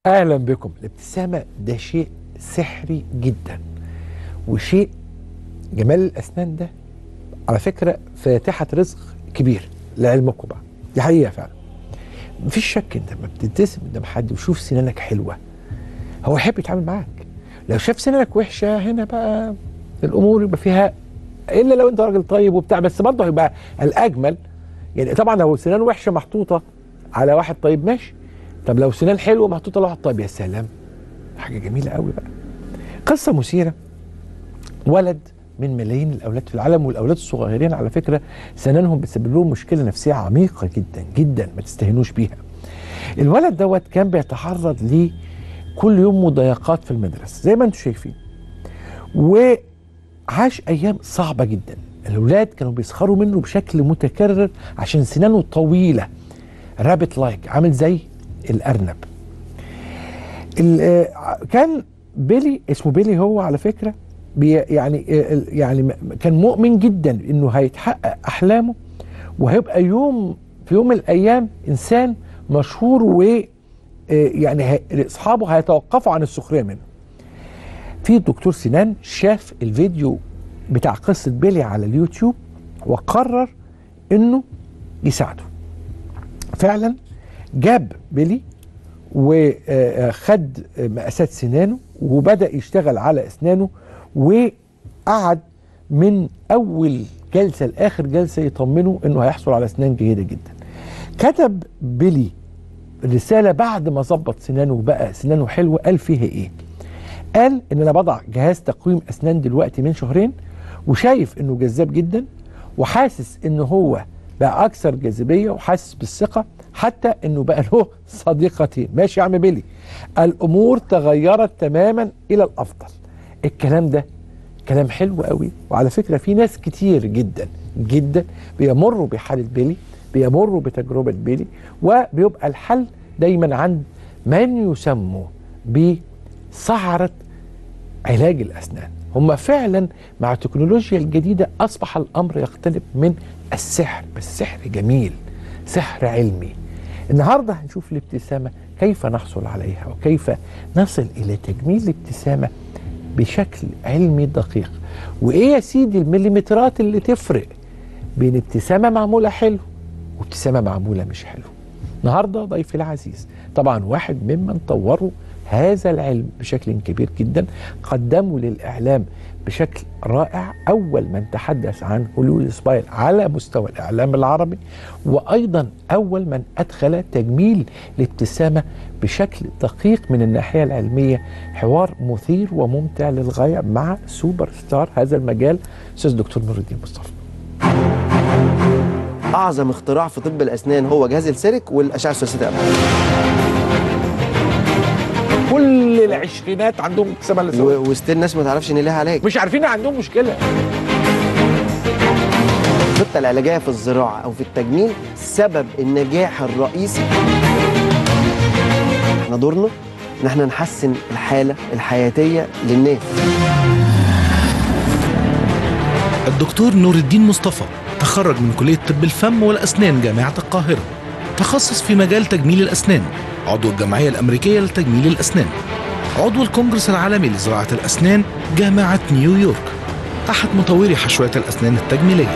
اهلا بكم الابتسامه ده شيء سحري جدا وشيء جمال الاسنان ده على فكره فاتحه رزق كبير لعلمكم بقى دي حقيقه فعلا مفيش شك انت لما بتبتسم قدام حد وشوف سنانك حلوه هو يحب يتعامل معاك لو شاف سنانك وحشه هنا بقى الامور يبقى فيها الا لو انت راجل طيب وبتاع بس برضه هيبقى الاجمل يعني طبعا لو سنان وحشه محطوطه على واحد طيب ماشي طب لو سنان حلوه محطوطه على واحد طيب يا سلام حاجه جميله قوي بقى قصه مثيره ولد من ملايين الاولاد في العالم والاولاد الصغيرين على فكره سنانهم بتسبب لهم مشكله نفسيه عميقه جدا جدا ما تستهينوش بيها الولد دوت كان بيتعرض ليه كل يوم مضايقات في المدرسه زي ما انتم شايفين وعاش ايام صعبه جدا الاولاد كانوا بيسخروا منه بشكل متكرر عشان سنانه طويله رابت لايك عامل زي الارنب ال- آه، كان بيلي اسمه بيلي هو على فكره بي يعني آه، يعني م- كان مؤمن جدا انه هيتحقق احلامه وهيبقى يوم في يوم من الايام انسان مشهور و آه، يعني هي- اصحابه هيتوقفوا عن السخريه منه. في دكتور سنان شاف الفيديو بتاع قصه بيلي على اليوتيوب وقرر انه يساعده. فعلا جاب بيلي وخد مقاسات سنانه وبدا يشتغل على اسنانه وقعد من اول جلسه لاخر جلسه يطمنه انه هيحصل على اسنان جيده جدا. كتب بيلي رساله بعد ما ظبط سنانه وبقى سنانه حلوه قال فيها ايه؟ قال ان انا بضع جهاز تقويم اسنان دلوقتي من شهرين وشايف انه جذاب جدا وحاسس ان هو بقى اكثر جاذبيه وحاسس بالثقه حتى انه بقى له صديقتين ماشي يا عم بيلي الامور تغيرت تماما الى الافضل الكلام ده كلام حلو قوي وعلى فكره في ناس كتير جدا جدا بيمروا بحاله بيلي بيمروا بتجربه بيلي وبيبقى الحل دايما عند من يسموا بسعره علاج الاسنان هم فعلا مع التكنولوجيا الجديده اصبح الامر يقترب من السحر بس سحر جميل سحر علمي النهارده هنشوف الابتسامه كيف نحصل عليها وكيف نصل الى تجميل الابتسامه بشكل علمي دقيق وايه يا سيدي المليمترات اللي تفرق بين ابتسامه معموله حلو وابتسامه معموله مش حلو النهارده ضيفي العزيز طبعا واحد ممن طوروا هذا العلم بشكل كبير جدا قدموا للاعلام بشكل رائع اول من تحدث عن هوليود سبايل على مستوى الاعلام العربي وايضا اول من ادخل تجميل الابتسامه بشكل دقيق من الناحيه العلميه حوار مثير وممتع للغايه مع سوبر ستار هذا المجال استاذ دكتور نور الدين مصطفى اعظم اختراع في طب الاسنان هو جهاز السيرك والاشعه الثلاثيه الابعاد كل العشرينات عندهم ابتسامه لسه و- وستيل الناس ما تعرفش ان لها علاج مش عارفين إن عندهم مشكله الخطه العلاجيه في الزراعه او في التجميل سبب النجاح الرئيسي احنا دورنا ان احنا نحسن الحاله الحياتيه للناس الدكتور نور الدين مصطفى تخرج من كلية طب الفم والأسنان جامعة القاهرة تخصص في مجال تجميل الأسنان عضو الجمعية الأمريكية لتجميل الأسنان عضو الكونجرس العالمي لزراعة الأسنان جامعة نيويورك أحد مطوري حشوات الأسنان التجميلية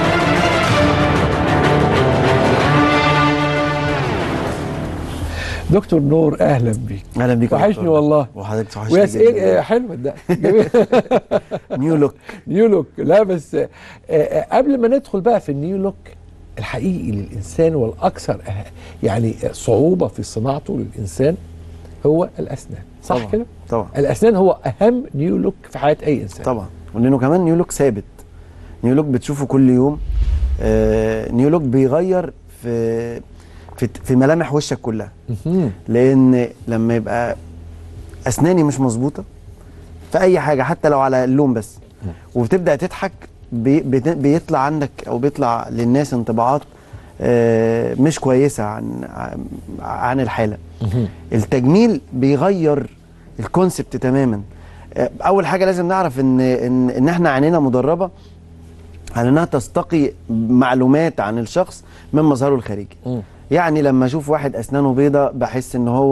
دكتور نور اهلا بيك اهلا بيك يا وحشني دكتور. والله وحضرتك ويا وحشني ايه جدا حلو ده جميل نيو لوك نيو لوك لا بس آه، آه، قبل ما ندخل بقى في النيو لوك الحقيقي للانسان والاكثر أه- يعني صعوبه في صناعته للانسان هو الاسنان صح طبعاً. كده؟ طبعا الاسنان هو اهم نيو لوك في حياه اي انسان طبعا ولانه كمان نيو لوك ثابت نيو لوك بتشوفه كل يوم آه نيو لوك بيغير في في في ملامح وشك كلها مهم. لان لما يبقى اسناني مش مظبوطه في اي حاجه حتى لو على اللون بس وبتبدا تضحك بي بت- بيطلع عندك او بيطلع للناس انطباعات آه، مش كويسه عن عن الحاله مهم. التجميل بيغير الكونسبت تماما آه، اول حاجه لازم نعرف ان ان ان احنا عينينا مدربه على انها تستقي معلومات عن الشخص من مظهره الخارجي مم. يعني لما اشوف واحد اسنانه بيضة بحس ان هو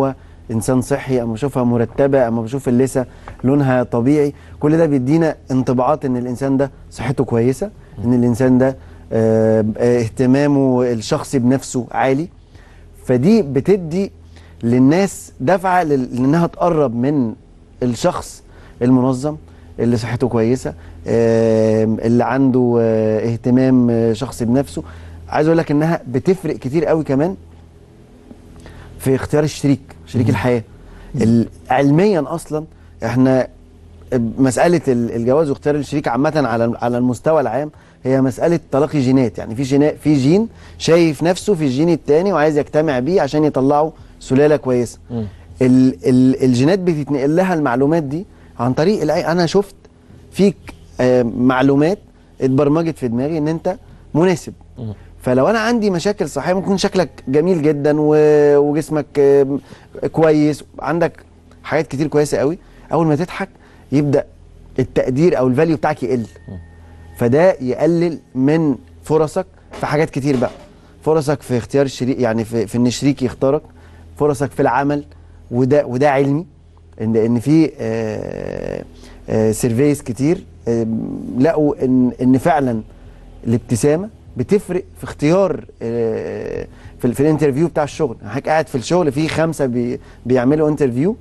انسان صحي اما بشوفها مرتبه اما بشوف اللثه لونها طبيعي كل ده بيدينا انطباعات ان الانسان ده صحته كويسه ان الانسان ده آه، آه، اهتمامه الشخصي بنفسه عالي فدي بتدي للناس دفعه لل- لانها تقرب من الشخص المنظم اللي صحته كويسه آم، اللي عنده آه، اهتمام آه، شخصي بنفسه عايز اقول لك انها بتفرق كتير قوي كمان في اختيار الشريك شريك الحياه ال- علميا اصلا احنا مساله ال- الجواز واختيار الشريك عامه على على المستوى العام هي مساله تلاقي جينات يعني في جينا في جين شايف نفسه في الجين الثاني وعايز يجتمع بيه عشان يطلعوا سلاله كويسه ال ال الجينات بتتنقل لها المعلومات دي عن طريق العي- انا شفت فيك آه معلومات اتبرمجت في دماغي ان انت مناسب فلو انا عندي مشاكل صحيه ممكن يكون شكلك جميل جدا و- وجسمك آه، كويس عندك حاجات كتير كويسه قوي اول ما تضحك يبدا التقدير او الفاليو بتاعك يقل فده يقلل من فرصك في حاجات كتير بقى فرصك في اختيار الشريك يعني في, في ان الشريك يختارك فرصك في العمل وده وده علمي ان ان في سيرفيز كتير آه، لقوا ان ان فعلا الابتسامه بتفرق في اختيار آه، في, ال- في الانترفيو بتاع الشغل حضرتك قاعد في الشغل في خمسه بي بيعملوا انترفيو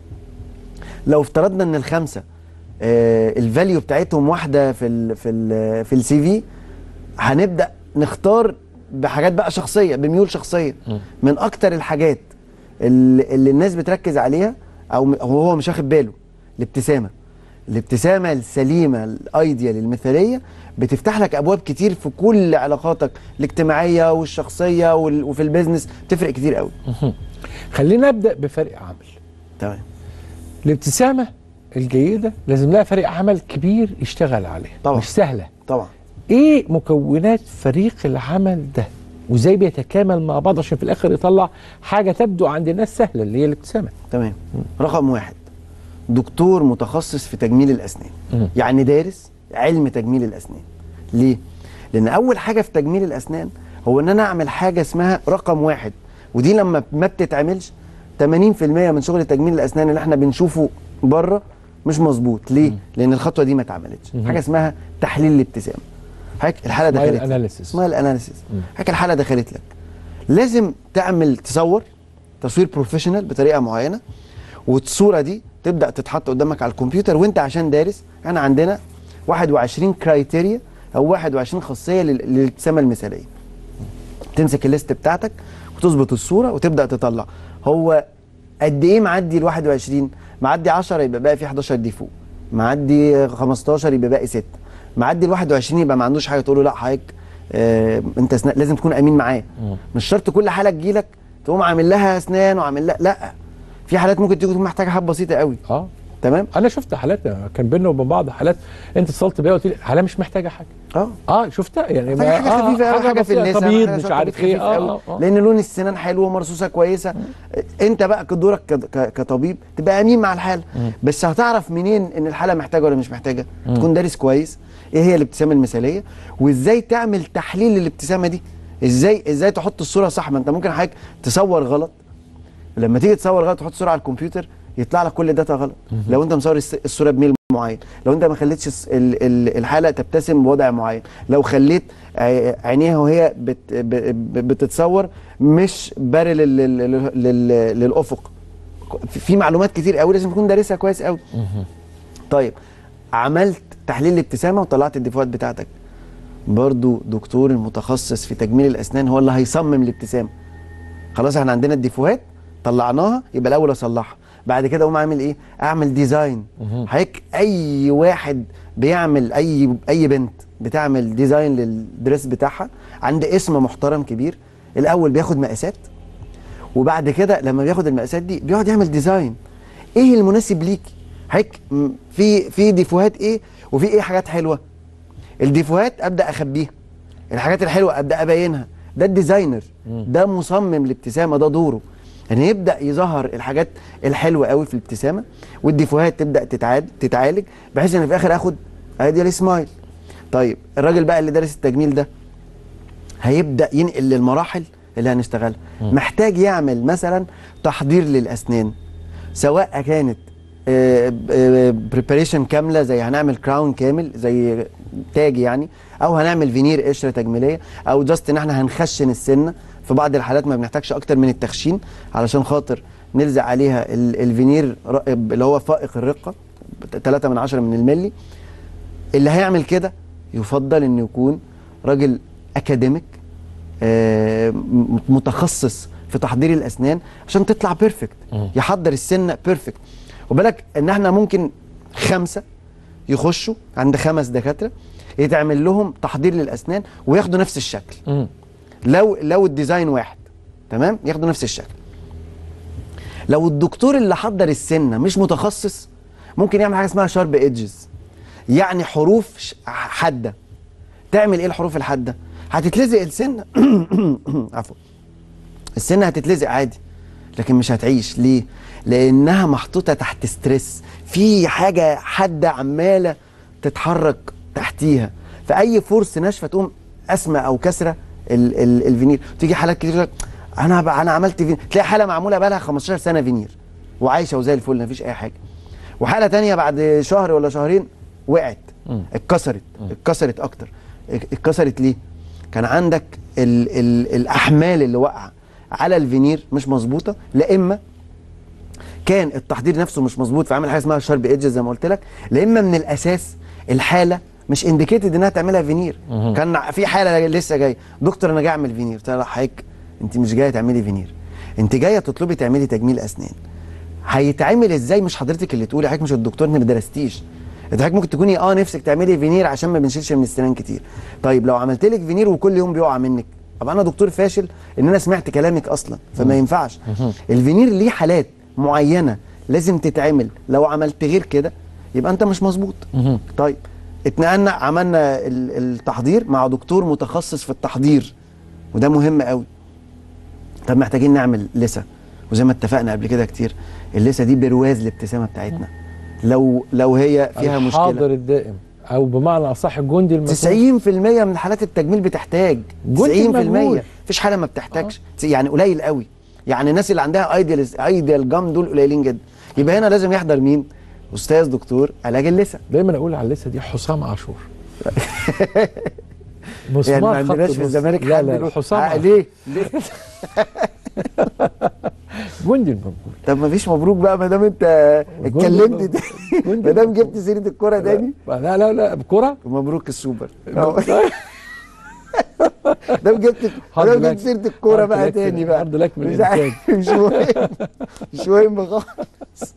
لو افترضنا ان الخمسه آه، الفاليو بتاعتهم واحده في ال في ال في السي في هنبدا نختار بحاجات بقى شخصيه بميول شخصيه من اكتر الحاجات اللي, اللي الناس بتركز عليها او م- هو هو مش واخد باله الابتسامه الابتسامه السليمه الايديال المثاليه بتفتح لك ابواب كتير في كل علاقاتك الاجتماعيه والشخصيه وال- وفي البيزنس بتفرق كتير قوي خلينا نبدا بفريق عمل تمام الابتسامه الجيده لازم لها فريق عمل كبير يشتغل عليها طبعا. مش سهله طبعا ايه مكونات فريق العمل ده وازاي بيتكامل مع بعض عشان في الاخر يطلع حاجه تبدو عند الناس سهله اللي هي الابتسامه تمام رقم واحد دكتور متخصص في تجميل الاسنان مم. يعني دارس علم تجميل الاسنان ليه لان اول حاجه في تجميل الاسنان هو ان انا اعمل حاجه اسمها رقم واحد ودي لما ما بتتعملش 80% من شغل تجميل الاسنان اللي احنا بنشوفه بره مش مظبوط ليه لان الخطوه دي ما اتعملتش مم. حاجه اسمها تحليل الابتسامه حضرتك الحاله Smile دخلت analysis. اسمها الاناليسيس مم. حضرتك الحاله دخلت لك لازم تعمل تصور تصوير بروفيشنال بطريقه معينه والصوره دي تبدا تتحط قدامك على الكمبيوتر وانت عشان دارس احنا عندنا 21 كرايتيريا او 21 خاصيه لل- للابتسامه المثاليه تمسك الليست بتاعتك وتظبط الصوره وتبدا تطلع هو قد ايه معدي ال 21 معدي 10 يبقى باقي فيه 11 ديفو معدي 15 يبقى باقي 6 معدي ال 21 يبقى ما عندوش حاجه تقول له لا حضرتك آه انت سنا... لازم تكون امين معاه مش شرط كل حاله تجيلك تقوم عامل لها اسنان وعامل لها لا في حالات ممكن تيجي تكون محتاجه حاجه بسيطه قوي اه تمام انا شفت حالات كان بينا وبين بعض حالات انت اتصلت بيا وقلت لي حاله مش محتاجه حاجه اه اه شفتها يعني محتاجه حاجه آه خفيفه قوي حاجه في بسيطة، اللسان تبييض حاجة مش شكل عارف خفيف ايه اه قوي. اه آه. لان لون السنان حلو ومرصوصه كويسه انت بقى كدورك ك- ك- كطبيب تبقى امين مع الحاله بس هتعرف منين ان الحاله محتاجه ولا مش محتاجه تكون دارس كويس ايه هي الابتسامه المثاليه وازاي تعمل تحليل للابتسامه دي ازاي ازاي تحط الصوره صح ما انت ممكن حضرتك تصور غلط لما تيجي تصور غلط تحط صوره على الكمبيوتر يطلع لك كل الداتا غلط لو انت مصور الس- الصوره بميل معين لو انت ما خليتش الس- ال- ال- الحاله تبتسم بوضع معين لو خليت ع- عينيها وهي بت ب- ب- بتتصور مش بارل لل- لل- لل- للافق في- في معلومات كتير قوي لازم تكون دارسها كويس قوي طيب عملت تحليل الابتسامه وطلعت الديفوهات بتاعتك برضو دكتور المتخصص في تجميل الاسنان هو اللي هيصمم الابتسامه خلاص احنا عندنا الديفوهات طلعناها يبقى الاول اصلحها بعد كده اقوم اعمل ايه اعمل ديزاين حضرتك اي واحد بيعمل اي اي بنت بتعمل ديزاين للدريس بتاعها عند اسم محترم كبير الاول بياخد مقاسات وبعد كده لما بياخد المقاسات دي بيقعد يعمل ديزاين ايه المناسب ليكي حضرتك م- في في ديفوهات ايه وفي ايه حاجات حلوه الديفوهات ابدا اخبيها الحاجات الحلوه ابدا ابينها ده الديزاينر ده مصمم الابتسامه ده دوره يعني يبدا يظهر الحاجات الحلوه قوي في الابتسامه والديفوهات تبدا تتعاد تتعالج بحيث ان في الاخر اخد ايديال سمايل طيب الراجل بقى اللي دارس التجميل ده هيبدا ينقل للمراحل اللي هنشتغلها محتاج يعمل مثلا تحضير للاسنان سواء كانت بريباريشن كامله زي هنعمل كراون كامل زي تاج يعني او هنعمل فينير قشره تجميليه او جاست ان احنا هنخشن السنه في بعض الحالات ما بنحتاجش اكتر من التخشين علشان خاطر نلزق عليها ال- الفينير ر- اللي هو فائق الرقه 3 من 10 من الملي اللي هيعمل كده يفضل انه يكون راجل اكاديميك آه، م- متخصص في تحضير الاسنان عشان تطلع بيرفكت يحضر السنه بيرفكت وبالك ان احنا ممكن خمسه يخشوا عند خمس دكاتره يتعمل لهم تحضير للاسنان وياخدوا نفس الشكل مم. لو لو الديزاين واحد تمام ياخدوا نفس الشكل لو الدكتور اللي حضر السنه مش متخصص ممكن يعمل حاجه اسمها شارب ايدجز يعني حروف ش- حاده تعمل ايه الحروف الحاده هتتلزق السنه عفوا السنه هتتلزق عادي لكن مش هتعيش ليه لانها محطوطه تحت ستريس في حاجه حاده عماله تتحرك تحتيها فاي فرصه ناشفه تقوم اسمى او كسره ال ال الفينير تيجي حالات كتير تقول لك انا بقى انا عملت فينير تلاقي حاله معموله بقى لها 15 سنه فينير وعايشه وزي الفل مفيش اي حاجه وحاله تانية بعد شهر ولا شهرين وقعت اتكسرت اتكسرت اكتر اتكسرت ليه كان عندك ال ال الاحمال اللي واقعه على الفينير مش مظبوطه لا اما كان التحضير نفسه مش مظبوط فعمل حاجه اسمها شارب ايدج زي ما قلت لك لا اما من الاساس الحاله مش انديكيتد انها تعملها فينير كان في حاله لسه جايه دكتور انا جاي اعمل فينير قلت لها حضرتك انت مش جايه تعملي فينير انت جايه تطلبي تعملي تجميل اسنان هيتعمل ازاي مش حضرتك اللي تقولي حضرتك مش الدكتور انت ما درستيش انت حضرتك ممكن تكوني اه نفسك تعملي فينير عشان ما بنشيلش من السنان كتير طيب لو عملت لك فينير وكل يوم بيقع منك طب انا دكتور فاشل ان انا سمعت كلامك اصلا فما ينفعش الفينير ليه حالات معينه لازم تتعمل لو عملت غير كده يبقى انت مش مظبوط طيب اتنقلنا عملنا ال- التحضير مع دكتور متخصص في التحضير وده مهم قوي طب محتاجين نعمل لسه وزي ما اتفقنا قبل كده كتير اللسه دي برواز الابتسامه بتاعتنا لو لو هي فيها الحاضر مشكله الدائم او بمعنى اصح الجندي المسؤول 90% من حالات التجميل بتحتاج 90% جندي مجهول. مفيش حاله ما بتحتاجش يعني قليل قوي يعني الناس اللي عندها ايديال ايديال جام دول قليلين جدا يبقى هنا لازم يحضر مين استاذ دكتور علاج اللسه دايما اقول على اللسه دي حسام عاشور يعني مسمار ما خط عندناش في النص. الزمالك لا حد لا له- حسام آه، عاشور. ليه ليه جندي المجهول طب ما فيش مبروك بقى ما دام انت جندي اتكلمت مبروك. تاني جندي ما دام مبروك. جبت سيره الكوره تاني لا لا لا بكره مبروك السوبر دام جبت هارد دام لك. جبت سيره الكوره هارد بقى لك تاني من- بقى هارد لك من مش عارف- مش مهم مش مهم خالص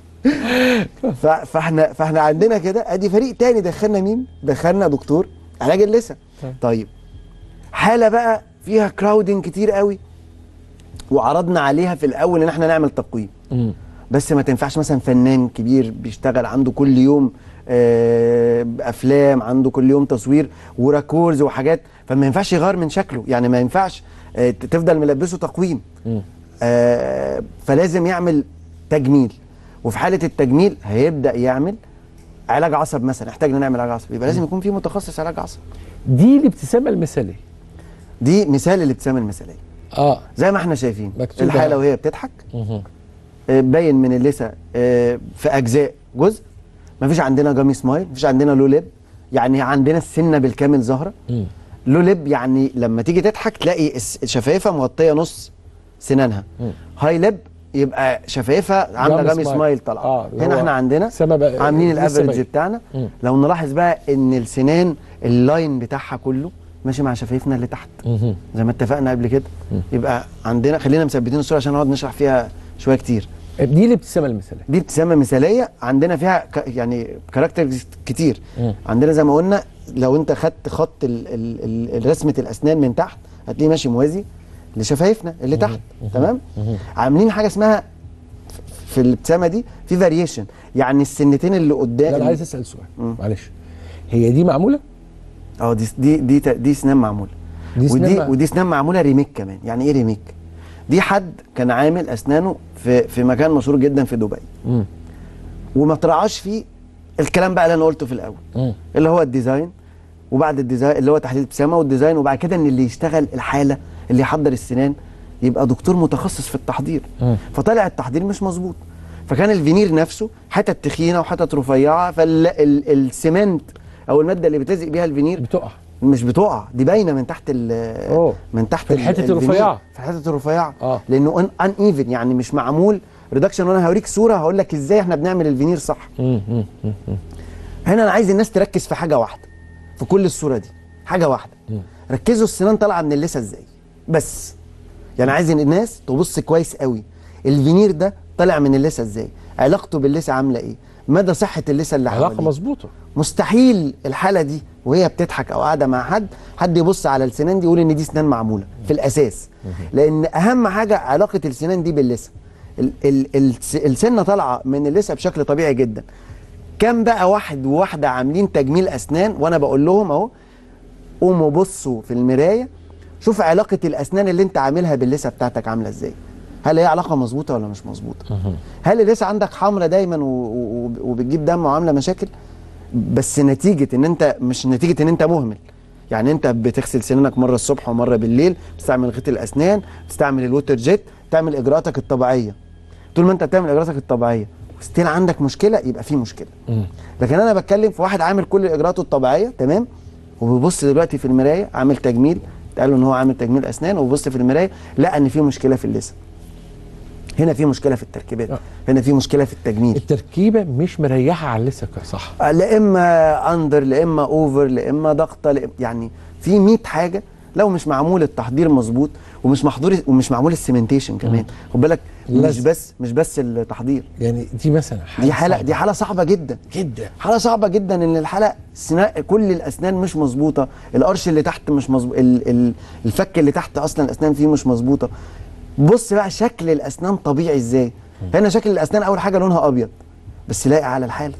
ف- فاحنا فاحنا عندنا كده ادي فريق تاني دخلنا مين؟ دخلنا دكتور علاج اللسه طيب. طيب حاله بقى فيها كراودنج كتير قوي وعرضنا عليها في الاول ان احنا نعمل تقويم مم. بس ما تنفعش مثلا فنان كبير بيشتغل عنده كل يوم آه، افلام عنده كل يوم تصوير وراكورز وحاجات فما ينفعش يغير من شكله يعني ما ينفعش آه، ت- تفضل ملبسه تقويم مم. آه، فلازم يعمل تجميل وفي حاله التجميل هيبدا يعمل علاج عصب مثلا احتاجنا نعمل علاج عصب يبقى لازم يكون في متخصص علاج عصب دي الابتسامه المثاليه دي مثال الابتسامه المثاليه اه زي ما احنا شايفين مكتوبة. الحاله وهي بتضحك مهم. آه، باين من اللثه آه، في اجزاء جزء مفيش عندنا جامي سمايل مفيش عندنا لو ليب يعني عندنا السنه بالكامل ظاهره مم. لو ليب يعني لما تيجي تضحك تلاقي الس- الشفايفه مغطيه نص سنانها مم. هاي ليب يبقى شفايفها عامله جامي جامي سمايل. سمايل طالعه آه، اللي هنا هو احنا عندنا سما بقى- عاملين لسه الافرج باين. بتاعنا مم. لو نلاحظ بقى ان السنان اللاين بتاعها كله ماشي مع شفايفنا اللي تحت مهم. زي ما اتفقنا قبل كده يبقى عندنا خلينا مثبتين الصوره عشان نقعد نشرح فيها شويه كتير دي الابتسامه المثاليه دي ابتسامه مثاليه عندنا فيها ك... يعني كاركترز كتير مم. عندنا زي ما قلنا لو انت خدت خط ال... ال... ال... رسمه الاسنان من تحت هتلاقيه ماشي موازي لشفايفنا اللي تحت تمام عاملين حاجه اسمها ف- في الابتسامه دي في فاريشن يعني السنتين اللي لا قدام انا عايز اسال سؤال مم. معلش هي دي معموله اه دي دي دي, ت- دي سنان معموله دي سنان ودي مع- ودي سنان معموله ريميك كمان يعني ايه ريميك دي حد كان عامل اسنانه في في مكان مشهور جدا في دبي مم. وما تراعاش فيه الكلام بقى اللي انا قلته في الاول مم. اللي هو الديزاين وبعد الديزاين اللي هو تحديد الابتسامه والديزاين وبعد كده ان اللي يشتغل الحاله اللي يحضر السنان يبقى دكتور متخصص في التحضير مم. فطلع التحضير مش مظبوط فكان الفينير نفسه حتت تخينه وحتت رفيعه فالسمنت او الماده اللي بتلزق بيها الفينير بتقع مش بتقع دي باينه من تحت ال أوه. من تحت في ال- الحتت الفينير. الرفيعة. في الحتت الرفيعه آه. لانه ان ايفن يعني مش معمول ريدكشن وانا هوريك صوره هقول لك ازاي احنا بنعمل الفينير صح مم. مم. مم. هنا انا عايز الناس تركز في حاجه واحده في كل الصوره دي حاجه واحده ركزوا السنان طالعه من اللثه ازاي بس يعني عايز إن الناس تبص كويس قوي الفينير ده طالع من اللثه ازاي علاقته باللثه عامله ايه مدى صحه اللثه اللي علاقه حواليه مظبوطه مستحيل الحاله دي وهي بتضحك او قاعده مع حد حد يبص على السنان دي يقول ان دي سنان معموله في الاساس لان اهم حاجه علاقه السنان دي باللثه ال- ال- الس- السنه طالعه من اللثه بشكل طبيعي جدا كم بقى واحد وواحده عاملين تجميل اسنان وانا بقول لهم اهو قوموا بصوا في المرايه شوف علاقه الاسنان اللي انت عاملها باللثه بتاعتك عامله ازاي هل هي علاقه مظبوطه ولا مش مظبوطه هل اللثه عندك حمرة دايما و- و- وبتجيب دم وعامله مشاكل بس نتيجه ان انت مش نتيجه ان انت مهمل يعني انت بتغسل سنانك مره الصبح ومره بالليل بتستعمل غيط الاسنان بتستعمل الووتر جيت تعمل اجراءاتك الطبيعيه طول ما انت بتعمل اجراءاتك الطبيعيه وستيل عندك مشكله يبقى في مشكله مم. لكن انا بتكلم في واحد عامل كل اجراءاته الطبيعيه تمام وبيبص دلوقتي في المرايه عامل تجميل قال له ان هو عامل تجميل اسنان وبيبص في المرايه لقى ان في مشكله في اللثه هنا في مشكله في التركيبات آه. هنا في مشكله في التجميل التركيبه مش مريحه على اللثه صح آه، لا اما اندر لا اما اوفر لا اما ضغطه لا إما- يعني في 100 حاجه لو مش معمول التحضير مظبوط ومش محضور ومش معمول السيمنتيشن كمان خد بالك مش لازم. بس مش بس التحضير يعني دي مثلا دي حاله صعبة دي حاله صعبه جدا جدا حاله صعبه جدا ان الحلقه سنا... كل الاسنان مش مظبوطه القرش اللي تحت مش مظبوط ال... ال... الفك اللي تحت اصلا الاسنان فيه مش مظبوطه بص بقى شكل الاسنان طبيعي ازاي هنا شكل الاسنان اول حاجه لونها ابيض بس لاقي على الحاله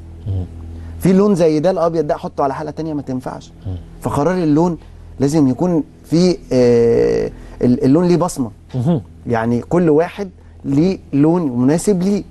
في لون زي ده الابيض ده احطه على حاله تانية ما تنفعش فقرار اللون لازم يكون في آه ال- اللون ليه بصمه مهم. يعني كل واحد ليه لون مناسب ليه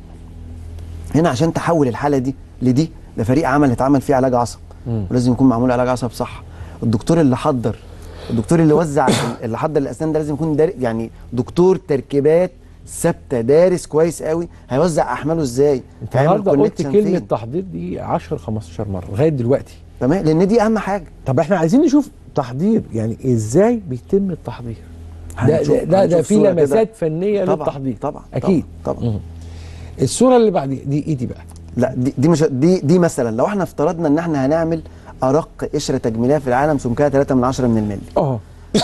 هنا عشان تحول الحاله دي لدي ده فريق عمل اتعمل فيه علاج عصب مم. ولازم يكون معمول علاج عصب صح الدكتور اللي حضر الدكتور اللي وزع اللي حضر الاسنان ده لازم يكون دار يعني دكتور تركيبات ثابته دارس كويس قوي هيوزع احماله ازاي انت هيعمل النهارده قلت connection كلمه فين. تحضير دي 10 15 مره لغايه دلوقتي تمام لان دي اهم حاجه طب احنا عايزين نشوف تحضير يعني ازاي بيتم التحضير ده هنشوف- ده, ده, ده هنشوف في صورة كده. لمسات فنيه طبعا للتحضير طبعا اكيد طبعا, طبعا. مم. الصوره اللي بعد دي ايه دي بقى لا دي دي مش دي دي مثلا لو احنا افترضنا ان احنا هنعمل ارق قشره تجميليه في العالم سمكها 3 من 10 من الملي اه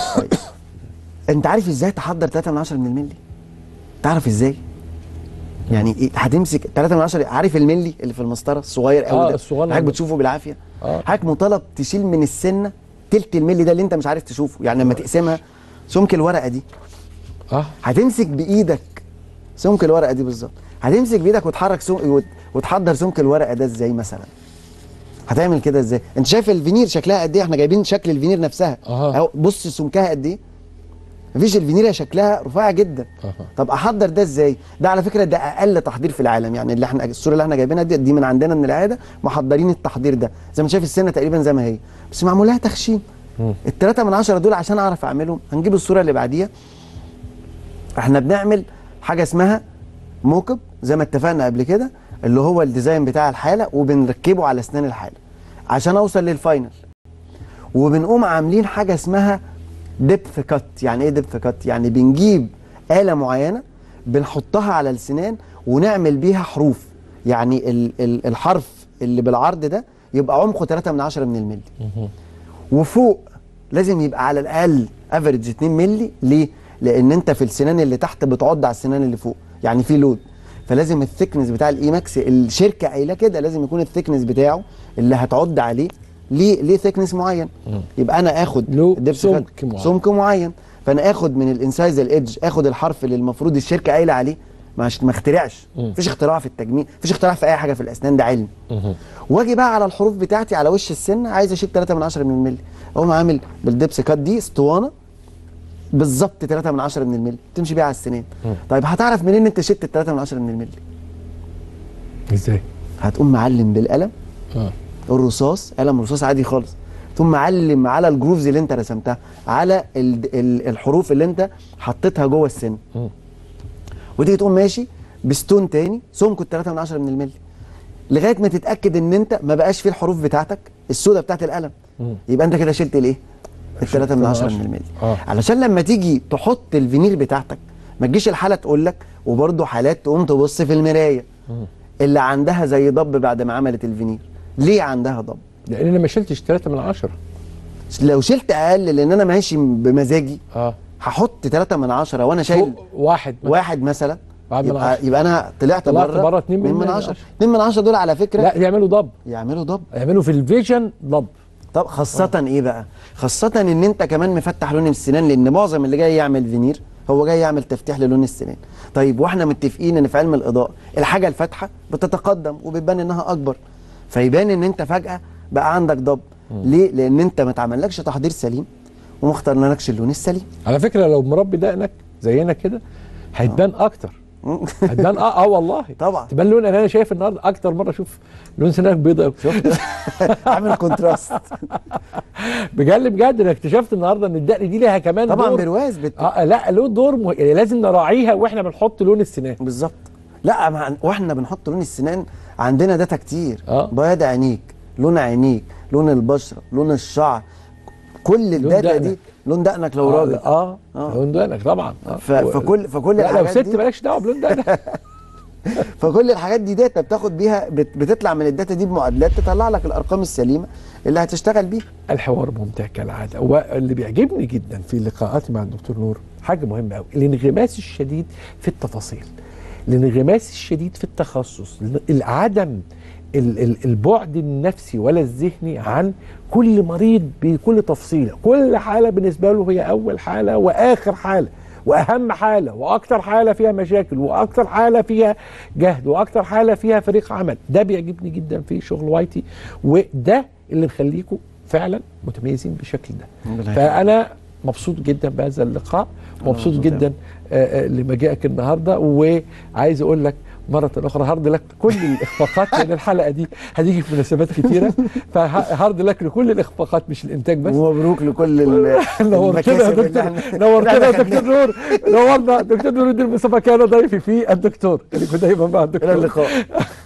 انت عارف ازاي تحضر 3 من 10 من الملي تعرف ازاي يعني ايه هتمسك 3 من 10 عارف الملي اللي في المسطره الصغير قوي آه، ده الصغير حضرتك ده. بتشوفه بالعافيه آه. حضرتك مطالب تشيل من السنه تلت الملي ده اللي انت مش عارف تشوفه يعني لما تقسمها سمك الورقه دي اه هتمسك بايدك سمك الورقه دي بالظبط هتمسك بايدك وتحرك سم... وت- وتحضر سمك الورقه ده ازاي مثلا هتعمل كده ازاي انت شايف الفينير شكلها قد ايه احنا جايبين شكل الفينير نفسها أها. اهو بص سمكها قد ايه مفيش الفينير شكلها رفيع جدا أها. طب احضر ده ازاي ده على فكره ده اقل تحضير في العالم يعني اللي احنا الصوره اللي احنا جايبينها دي دي من عندنا من العاده محضرين التحضير ده زي ما شايف السنه تقريبا زي ما هي بس معمول لها تخشيم التلاتة من عشرة دول عشان اعرف اعملهم هنجيب الصوره اللي بعديها احنا بنعمل حاجه اسمها موكب زي ما اتفقنا قبل كده اللي هو الديزاين بتاع الحاله وبنركبه على اسنان الحاله عشان اوصل للفاينل وبنقوم عاملين حاجه اسمها ديبث كات يعني ايه ديبث كات يعني بنجيب آلة معينة بنحطها على السنان ونعمل بيها حروف يعني ال ال الحرف اللي بالعرض ده يبقى عمقه 3 من 10 من الملي وفوق لازم يبقى على الاقل افريج 2 مللي ليه؟ لان انت في السنان اللي تحت بتعض على السنان اللي فوق يعني في لود فلازم الثيكنس بتاع الايماكس الشركه قايله كده لازم يكون الثيكنس بتاعه اللي هتعض عليه ليه ليه ثيكنس معين يبقى انا اخد له الدبس سمك كات- معين. سمك معين فانا اخد من الانسايز الايدج اخد الحرف اللي المفروض الشركه قايله عليه مش ما اخترعش مفيش اختراع في التجميل مفيش اختراع في اي حاجه في الاسنان ده علم واجي بقى على الحروف بتاعتي على وش السن عايز اشيل 3 من 10 من الملي اقوم عامل بالدبس كات دي اسطوانه بالظبط 3 من 10 من الملي تمشي بيها على السنان طيب هتعرف منين ان انت شلت ال 3 من 10 من الملي ازاي هتقوم معلم بالقلم اه الرصاص قلم رصاص عادي خالص تقوم معلم على الجروفز اللي انت رسمتها على ال ال الحروف اللي انت حطيتها جوه السن مم. وتيجي تقوم ماشي بستون تاني سمكه 3 من 10 من الملي لغايه ما تتاكد ان انت ما بقاش فيه الحروف بتاعتك السوداء بتاعت القلم مم. يبقى انت كده شلت الايه؟ الثلاثة من 10 من الملي آه. علشان لما تيجي تحط الفينير بتاعتك ما تجيش الحاله تقول لك وبرده حالات تقوم تبص في المرايه مم. اللي عندها زي ضب بعد ما عملت الفينير ليه عندها ضب لان انا ما شلتش 3 من 10 لو شلت اقل لان انا ماشي بمزاجي اه هحط 3 من 10 وانا شايل فوق واحد مثلاً. واحد مثلا واحد من يبقى, عشرة. يبقى انا طلعت طلعت بره بره اتنين من 2 من مية 10 عشرة. 2 من 10 دول على فكره لا يعملوا ضب يعملوا ضب يعملوا في الفيجن ضب طب خاصة ايه بقى؟ خاصة ان انت كمان مفتح لون السنان لان معظم اللي جاي يعمل فينير هو جاي يعمل تفتيح للون السنان. طيب واحنا متفقين ان في علم الاضاءة الحاجة الفاتحة بتتقدم وبتبان انها اكبر. فيبان ان انت فجأة بقى عندك ضب. ليه؟ لان انت ما اتعملكش تحضير سليم وما اخترنالكش اللون السليم. على فكره لو مربي دقنك زينا كده هتبان اكتر هتبان اه اه والله طبعا تبان لون انا شايف النهارده اكتر مره اشوف لون سنانك بيضاء شفت عامل كونتراست بجد بجد انا اكتشفت النهارده ان الدقن دي ليها كمان طبعا دور برواز بت... اه لا له دور مه... يعني لازم نراعيها واحنا بنحط لون السنان بالظبط لا مع... واحنا بنحط لون السنان عندنا داتا كتير آه. بياض عينيك لون عينيك لون البشره لون الشعر كل الداتا دقنك. دي لون دقنك لو آه راجل اه, آه. لون دقنك طبعا آه. ف... فكل فكل لا لو الحاجات ست دي مالكش دعوه بلون دقنك فكل الحاجات دي داتا بتاخد بيها بت... بتطلع من الداتا دي بمعادلات تطلع لك الارقام السليمه اللي هتشتغل بيها الحوار ممتع كالعاده واللي بيعجبني جدا في لقاءاتي مع الدكتور نور حاجه مهمه قوي الانغماس الشديد في التفاصيل الانغماس الشديد في التخصص عدم ال- ال- البعد النفسي ولا الذهني عن كل مريض بكل تفصيله كل حاله بالنسبه له هي اول حاله واخر حاله واهم حاله واكتر حاله فيها مشاكل واكتر حاله فيها جهد واكتر حاله فيها فريق عمل ده بيعجبني جدا في شغل وايتي وده اللي مخليكم فعلا متميزين بالشكل ده فانا مبسوط جدا بهذا اللقاء ومبسوط مبسوط جدا آه، آه، لمجيئك النهارده وعايز اقول لك مرة أخرى هارد لك كل الإخفاقات لأن الحلقة دي هتيجي في مناسبات كتيرة فهارد لك لكل الإخفاقات مش الإنتاج بس ومبروك لكل ال- نورتنا يا المكاسب اللي دكتور احنا- نورتنا اللي يا احنا دكتور نور نورنا دكتور نور الدين مصطفى كان ضيفي في الدكتور اللي كنت دايما مع الدكتور الى اللقاء